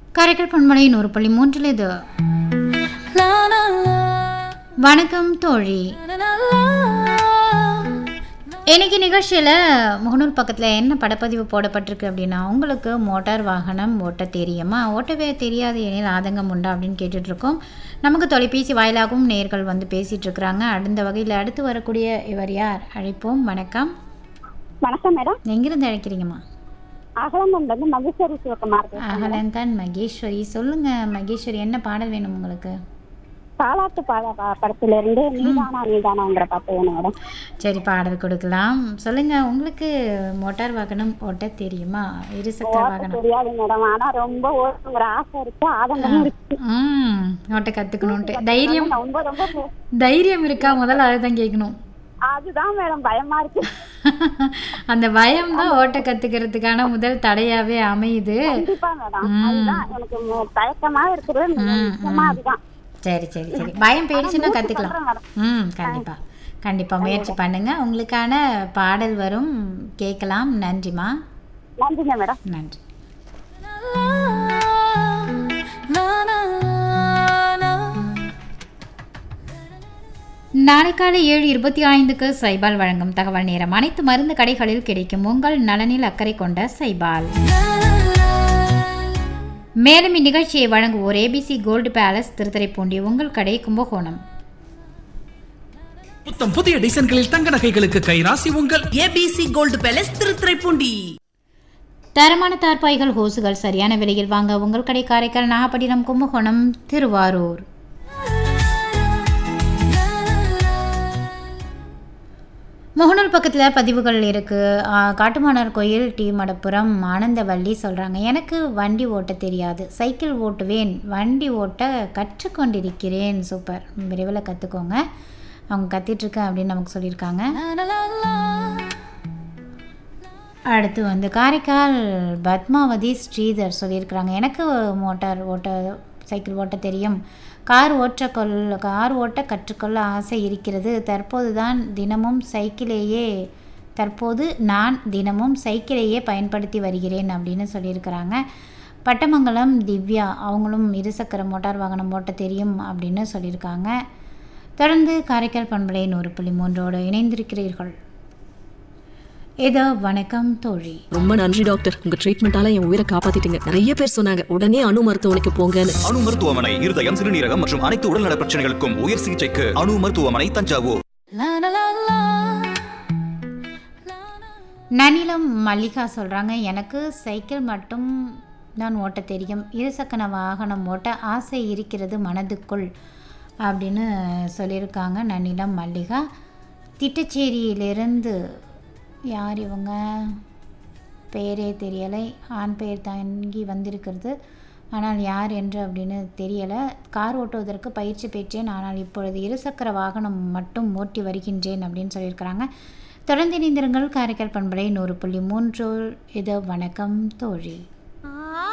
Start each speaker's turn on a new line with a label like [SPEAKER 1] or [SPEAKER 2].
[SPEAKER 1] காரைக்கால் பண்பலை நூறு புள்ளி மூன்றில் இது வணக்கம் தோழி இன்னைக்கு நிகழ்ச்சியில் முகநூல் பக்கத்தில் என்ன படப்பதிவு போடப்பட்டிருக்கு அப்படின்னா உங்களுக்கு மோட்டார் வாகனம் ஓட்ட தெரியுமா ஓட்டவே தெரியாது எனில் ஆதங்கம் உண்டா அப்படின்னு கேட்டுட்ருக்கோம் நமக்கு தொலைபேசி வாயிலாகவும் நேர்கள் வந்து பேசிகிட்டு இருக்கிறாங்க அந்த வகையில் அடுத்து வரக்கூடிய இவர் யார் அழைப்போம் வணக்கம்
[SPEAKER 2] வணக்கம் மேடம்
[SPEAKER 1] எங்கிருந்து அழைக்கிறீங்கம்மா
[SPEAKER 2] அகலமன் வந்து மகேஸ்வரி சிவகுமார் பேசுறேன்.
[SPEAKER 1] அகலந்தான் மகேஸ்வரி சொல்லுங்கள் மகேஸ்வரி என்ன பாடல் வேணும் உங்களுக்கு
[SPEAKER 2] தாலாட்டு பாட ப- படத்துல இருந்து நீதானா நீதானாங்கிற பாட்டு வேணும் மேடம்
[SPEAKER 1] சரி பாடல் கொடுக்கலாம் சொல்லுங்க உங்களுக்கு மோட்டார் வாகனம் ஓட்ட தெரியுமா இருசக்கர வாகனம்
[SPEAKER 2] தெரியாது மேடம் ஆனா ரொம்ப ஓட்டுங்கிற ஆசை இருக்கு ஆதங்கமும் இருக்கு
[SPEAKER 1] ம் ஓட்ட கத்துக்கணும்ட்டு தைரியம்
[SPEAKER 2] ரொம்ப ரொம்ப பே-
[SPEAKER 1] தைரியம் இருக்கா முதல்ல அதை தான் கேட்கணும்
[SPEAKER 2] அதுதான் மேடம் பயமா இருக்கு
[SPEAKER 1] அந்த பயம் தான் ஓட்ட கத்துக்கிறதுக்கான முதல் தடையாவே அமையுது
[SPEAKER 2] கண்டிப்பா மேடம் அதுதான் எனக்கு மு- தயக்கமா இருக்குது நிச்சயமா அதுதான்
[SPEAKER 1] சரி சரி சரி பயம் போயிடுச்சுன்னா கத்துக்கலாம்
[SPEAKER 2] சொல்றேன் மேடம்
[SPEAKER 1] ம் கண்டிப்பா கண்டிப்பா முயற்சி பண்ணுங்க உங்களுக்கான பாடல் வரும் கேட்கலாம் நன்றிமா
[SPEAKER 2] நன்றிங்க மேடம்
[SPEAKER 1] நன்றி நாளை காலை ஏழு இருபத்தி ஐந்துக்கு சைபால் வழங்கும் தகவல் நேரம் அனைத்து மருந்து கடைகளில் கிடைக்கும் உங்கள் நலனில் அக்கறை கொண்ட சைபால் மேலும் இந்நிகழ்ச்சியை வழங்குவோர் ஏபிசி கோல்டு பேலஸ் திருத்துறைப்பூண்டி உங்கள் கடை கும்பகோணம்
[SPEAKER 3] புத்தம் புதிய டிசைன்களில் தங்க நகைகளுக்கு கைராசி உங்கள்
[SPEAKER 4] ஏபிசி கோல்டு பேலஸ் திருத்துறைப்பூண்டி
[SPEAKER 1] தரமான தார்பாய்கள் ஹோசுகள் சரியான விலையில் வாங்க உங்கள் கடை காரைக்கால் நாகப்பட்டினம் கும்பகோணம் திருவாரூர் முகநூல் பக்கத்தில் பதிவுகள் இருக்குது காட்டுமானார் கோயில் டி மடப்புரம் ஆனந்தவள்ளி சொல்கிறாங்க எனக்கு வண்டி ஓட்ட தெரியாது சைக்கிள் ஓட்டுவேன் வண்டி ஓட்ட கற்றுக்கொண்டிருக்கிறேன் சூப்பர் விரைவில் கற்றுக்கோங்க அவங்க கத்திட்ருக்கேன் அப்படின்னு நமக்கு சொல்லியிருக்காங்க அடுத்து வந்து காரைக்கால் பத்மாவதி ஸ்ரீதர் சொல்லியிருக்கிறாங்க எனக்கு மோட்டார் ஓட்ட சைக்கிள் ஓட்ட தெரியும் கார் ஓட்டக்கொள் கார் ஓட்ட கற்றுக்கொள்ள ஆசை இருக்கிறது தற்போது தான் தினமும் சைக்கிளையே தற்போது நான் தினமும் சைக்கிளையே பயன்படுத்தி வருகிறேன் அப்படின்னு சொல்லியிருக்கிறாங்க பட்டமங்கலம் திவ்யா அவங்களும் இருசக்கர மோட்டார் வாகனம் ஓட்ட தெரியும் அப்படின்னு சொல்லியிருக்காங்க தொடர்ந்து காரைக்கால் பண்பலை நூறு புள்ளி மூன்றோடு இணைந்திருக்கிறீர்கள் இதோ வணக்கம் தோழி
[SPEAKER 5] ரொம்ப நன்றி டாக்டர் உங்க ட்ரீட்மெண்டால என் உயிரை காப்பாத்திட்டீங்க நிறைய பேர் சொன்னாங்க உடனே அணு மருத்துவமனைக்கு போங்கன்னு
[SPEAKER 6] அணு மருத்துவமனை இருதயம் சிறுநீரகம் மற்றும் அனைத்து உடல்நல பிரச்சனைகளுக்கும் உயர் சிகிச்சைக்கு அணு மருத்துவமனை தஞ்சாவூர்
[SPEAKER 1] நனிலம் மல்லிகா சொல்கிறாங்க எனக்கு சைக்கிள் மட்டும் தான் ஓட்ட தெரியும் இருசக்கர வாகனம் ஓட்ட ஆசை இருக்கிறது மனதுக்குள் அப்படின்னு சொல்லியிருக்காங்க நனிலம் மல்லிகா திட்டச்சேரியிலிருந்து யார் இவங்க பெயரே தெரியலை ஆண் பெயர் தங்கி வந்திருக்கிறது ஆனால் யார் என்று அப்படின்னு தெரியலை கார் ஓட்டுவதற்கு பயிற்சி பெற்றேன் ஆனால் இப்பொழுது இருசக்கர வாகனம் மட்டும் ஓட்டி வருகின்றேன் அப்படின்னு சொல்லியிருக்கிறாங்க தொடர்ந்து இணைந்திருங்கள் காரைக்கால் பண்பலை நூறு புள்ளி மூன்று இது வணக்கம் தோழி